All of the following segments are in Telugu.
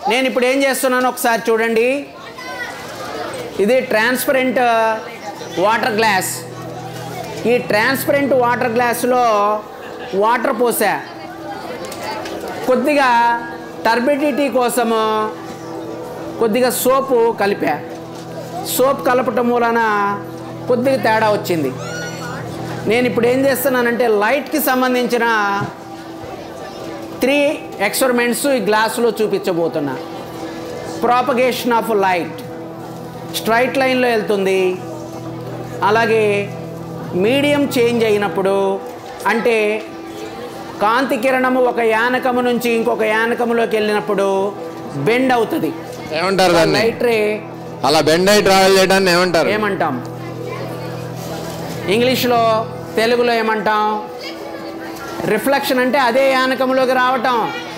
నేను ఇప్పుడు ఏం చేస్తున్నాను ఒకసారి చూడండి ఇది ట్రాన్స్పరెంట్ వాటర్ గ్లాస్ ఈ ట్రాన్స్పరెంట్ వాటర్ గ్లాస్లో వాటర్ పోసా కొద్దిగా టర్బిడిటీ కోసము కొద్దిగా సోపు కలిపా సోప్ కలపటం మూలన కొద్దిగా తేడా వచ్చింది నేను ఇప్పుడు ఏం చేస్తున్నానంటే లైట్కి సంబంధించిన త్రీ ఎక్స్పెరిమెంట్స్ ఈ గ్లాసులో చూపించబోతున్నా ప్రాపగేషన్ ఆఫ్ లైట్ స్ట్రైట్ లైన్లో వెళ్తుంది అలాగే మీడియం చేంజ్ అయినప్పుడు అంటే కాంతి కిరణము ఒక యానకము నుంచి ఇంకొక యానకములోకి వెళ్ళినప్పుడు బెండ్ అవుతుంది ఏమంటారు దాన్ని లైట్ రే అలా బెండ్ అయి ట్రావెల్ చేయడాన్ని ఏమంటారు ఏమంటాం ఇంగ్లీష్లో తెలుగులో ఏమంటాం రిఫ్లెక్షన్ అంటే అదే యానకములోకి రావటం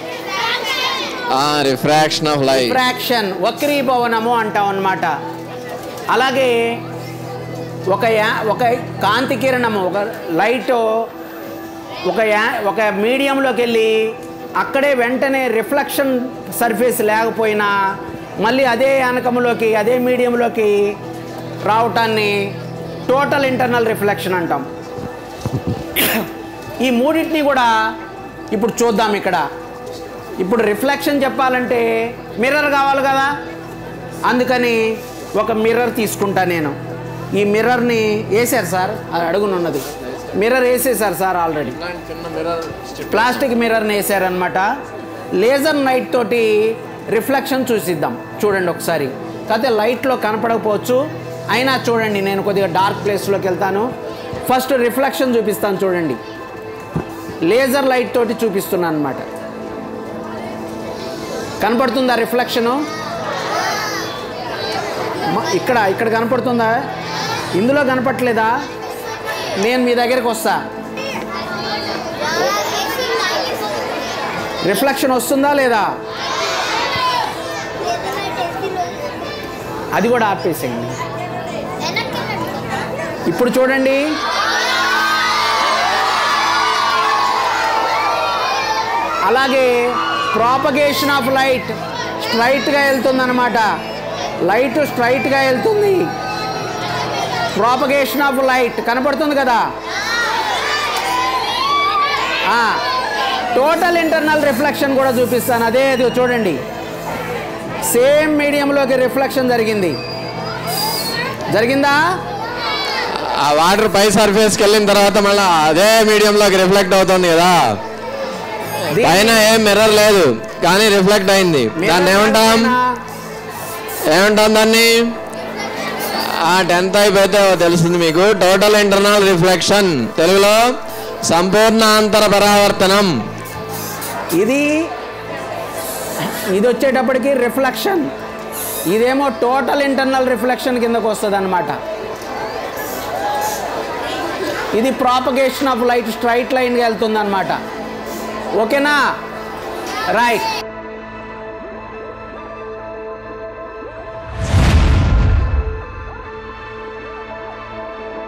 రిఫ్రాక్షన్ ఆఫ్ లైట్ రిఫ్రాక్షన్ వక్రీభవనము అంటాం అన్నమాట అలాగే ఒక యా ఒక కాంతి కిరణము ఒక లైట్ ఒక యా ఒక మీడియంలోకి వెళ్ళి అక్కడే వెంటనే రిఫ్లెక్షన్ సర్ఫేస్ లేకపోయినా మళ్ళీ అదే యానకములోకి అదే మీడియంలోకి రావటాన్ని టోటల్ ఇంటర్నల్ రిఫ్లెక్షన్ అంటాం ఈ మూడింటిని కూడా ఇప్పుడు చూద్దాం ఇక్కడ ఇప్పుడు రిఫ్లెక్షన్ చెప్పాలంటే మిర్రర్ కావాలి కదా అందుకని ఒక మిర్రర్ తీసుకుంటా నేను ఈ మిర్రర్ని వేసారు సార్ అది అడుగునున్నది మిర్రర్ వేసేసారు సార్ ఆల్రెడీ ప్లాస్టిక్ మిర్రర్ని వేసారనమాట లేజర్ లైట్ తోటి రిఫ్లెక్షన్ చూసిద్దాం చూడండి ఒకసారి కాకపోతే లైట్లో కనపడకపోవచ్చు అయినా చూడండి నేను కొద్దిగా డార్క్ ప్లేస్లోకి వెళ్తాను ఫస్ట్ రిఫ్లెక్షన్ చూపిస్తాను చూడండి లేజర్ లైట్ తోటి చూపిస్తున్నాను అనమాట కనపడుతుందా రిఫ్లెక్షను మ- ఇక్కడ ఇక్కడ కనపడుతుందా ఇందులో కనపట్లేదా నేను మీ దగ్గరికి వస్తా రిఫ్లెక్షన్ వస్తుందా లేదా అది కూడా ఆపేసేయండి ఇప్పుడు చూడండి అలాగే ప్రాపగేషన్ ఆఫ్ లైట్ స్ట్రైట్గా వెళ్తుందన్నమాట లైట్ స్ట్రైట్గా వెళ్తుంది ప్రాపగేషన్ ఆఫ్ లైట్ కనపడుతుంది కదా టోటల్ ఇంటర్నల్ రిఫ్లెక్షన్ కూడా చూపిస్తాను అదే అది చూడండి సేమ్ మీడియంలోకి రిఫ్లెక్షన్ జరిగింది జరిగిందా ఆ వాటర్ పై సర్ఫేస్కి వెళ్ళిన తర్వాత మళ్ళీ అదే మీడియంలోకి రిఫ్లెక్ట్ అవుతుంది కదా దీన్ని- పైన ఏం మిర్రర్ లేదు కానీ రిఫ్లెక్ట్ అయింది దాన్ని ఏమంటాం ఏమంటాం దాన్ని ఆ టెన్త్ అయిపోతే తెలుస్తుంది మీకు టోటల్ ఇంటర్నల్ రిఫ్లెక్షన్ తెలుగులో సంపూర్ణ అంతర పరావర్తనం ఇది ఇది వచ్చేటప్పటికి రిఫ్లెక్షన్ ఇదేమో టోటల్ ఇంటర్నల్ రిఫ్లెక్షన్ కిందకు వస్తుంది అనమాట ఇది ప్రాపగేషన్ ఆఫ్ లైట్ స్ట్రైట్ లైన్గా వెళ్తుంది అనమాట ఓకేనా రైట్